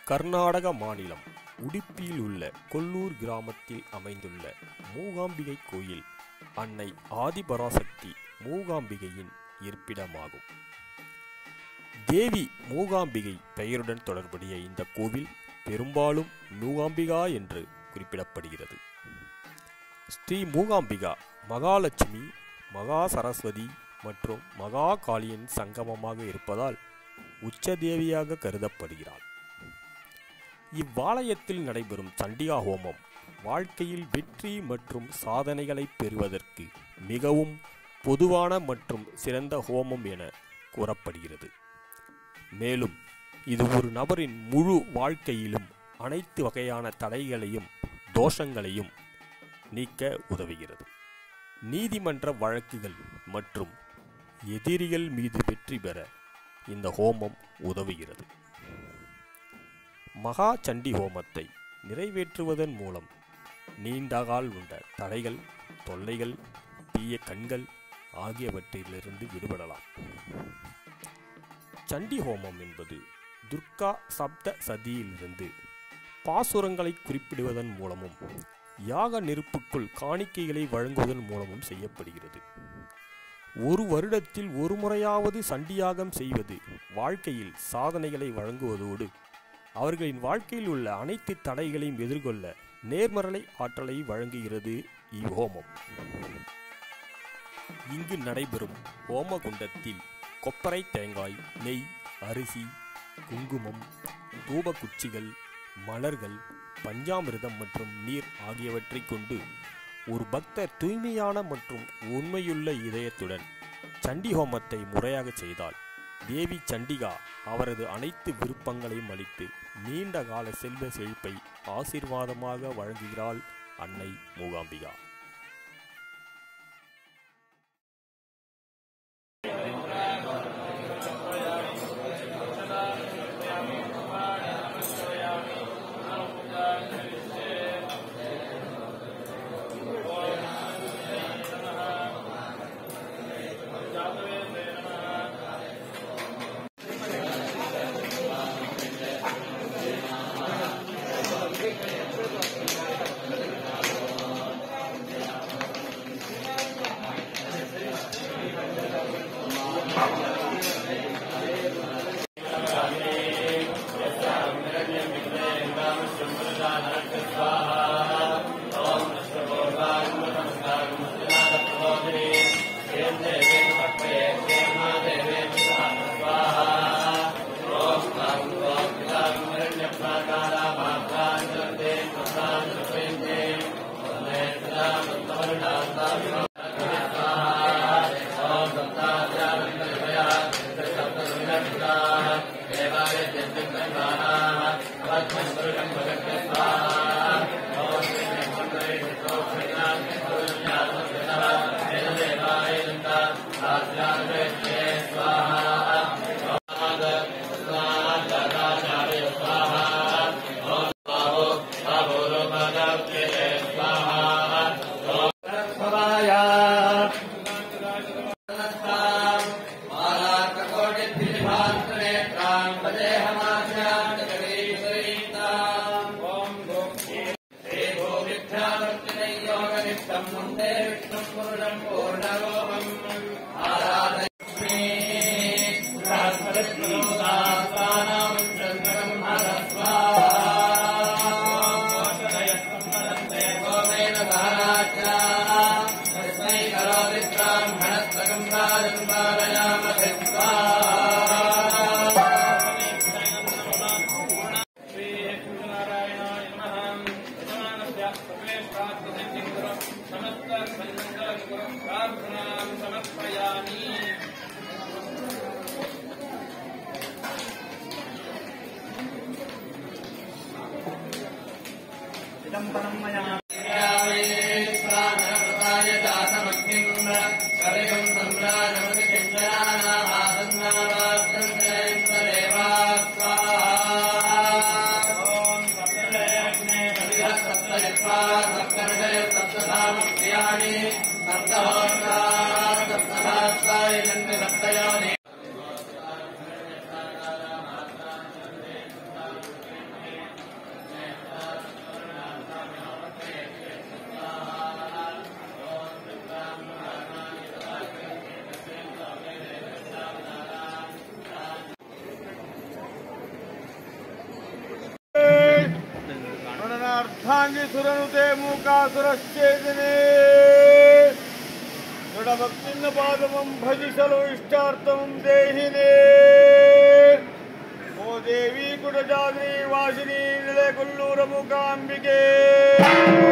கர்நாடக மாநிலம் உடுப்பியில் உள்ள கொல்லூர் கிராமத்தில் அமைந்துள்ள மூகாம்பிகை கோயில் அன்னை ஆதிபராசக்தி மூகாம்பிகையின் இருப்பிடமாகும் தேவி மூகாம்பிகை பெயருடன் தொடர்புடைய இந்த கோவில் பெரும்பாலும் மூகாம்பிகா என்று குறிப்பிடப்படுகிறது ஸ்ரீ மூகாம்பிகா மகாலட்சுமி மகா சரஸ்வதி மற்றும் மகா காளியின் சங்கமமாக இருப்பதால் உச்சதேவியாக கருதப்படுகிறாள் இவ்வாலயத்தில் நடைபெறும் சண்டிகா ஹோமம் வாழ்க்கையில் வெற்றி மற்றும் சாதனைகளை பெறுவதற்கு மிகவும் பொதுவான மற்றும் சிறந்த ஹோமம் என கூறப்படுகிறது மேலும் இது ஒரு நபரின் முழு வாழ்க்கையிலும் அனைத்து வகையான தடைகளையும் தோஷங்களையும் நீக்க உதவுகிறது நீதிமன்ற வழக்குகள் மற்றும் எதிரிகள் மீது வெற்றி பெற இந்த ஹோமம் உதவுகிறது மகா சண்டி ஹோமத்தை நிறைவேற்றுவதன் மூலம் நீண்டகால் உள்ள தடைகள் தொல்லைகள் தீய கண்கள் ஆகியவற்றிலிருந்து விடுபடலாம் சண்டி ஹோமம் என்பது துர்கா சப்த சதியிலிருந்து பாசுரங்களை குறிப்பிடுவதன் மூலமும் யாக நெருப்புக்குள் காணிக்கைகளை வழங்குவதன் மூலமும் செய்யப்படுகிறது ஒரு வருடத்தில் ஒரு முறையாவது சண்டியாகம் செய்வது வாழ்க்கையில் சாதனைகளை வழங்குவதோடு அவர்களின் வாழ்க்கையில் உள்ள அனைத்து தடைகளையும் எதிர்கொள்ள நேர்மறை ஆற்றலை வழங்குகிறது இவ்ஹோமம் இங்கு நடைபெறும் ஹோமகுண்டத்தில் கொப்பரை தேங்காய் நெய் அரிசி குங்குமம் தூபக்குச்சிகள் மலர்கள் பஞ்சாமிர்தம் மற்றும் நீர் ஆகியவற்றை கொண்டு ஒரு பக்தர் தூய்மையான மற்றும் உண்மையுள்ள இதயத்துடன் சண்டி ஹோமத்தை முறையாக செய்தால் தேவி சண்டிகா அவரது அனைத்து விருப்பங்களையும் அளித்து நீண்ட கால செல்வ செழிப்பை ஆசீர்வாதமாக வழங்குகிறாள் அன்னை மூகாம்பிகா சப்தயானி अर्धांगी सुरनुते मूकासुरश्चेदिने दृढभक्तिन्न पादमं भजि सलो इष्टार्थं देहिने ओ देवी कुटजाद्री वासिनी निलयकुल्लूरमुकाम्बिके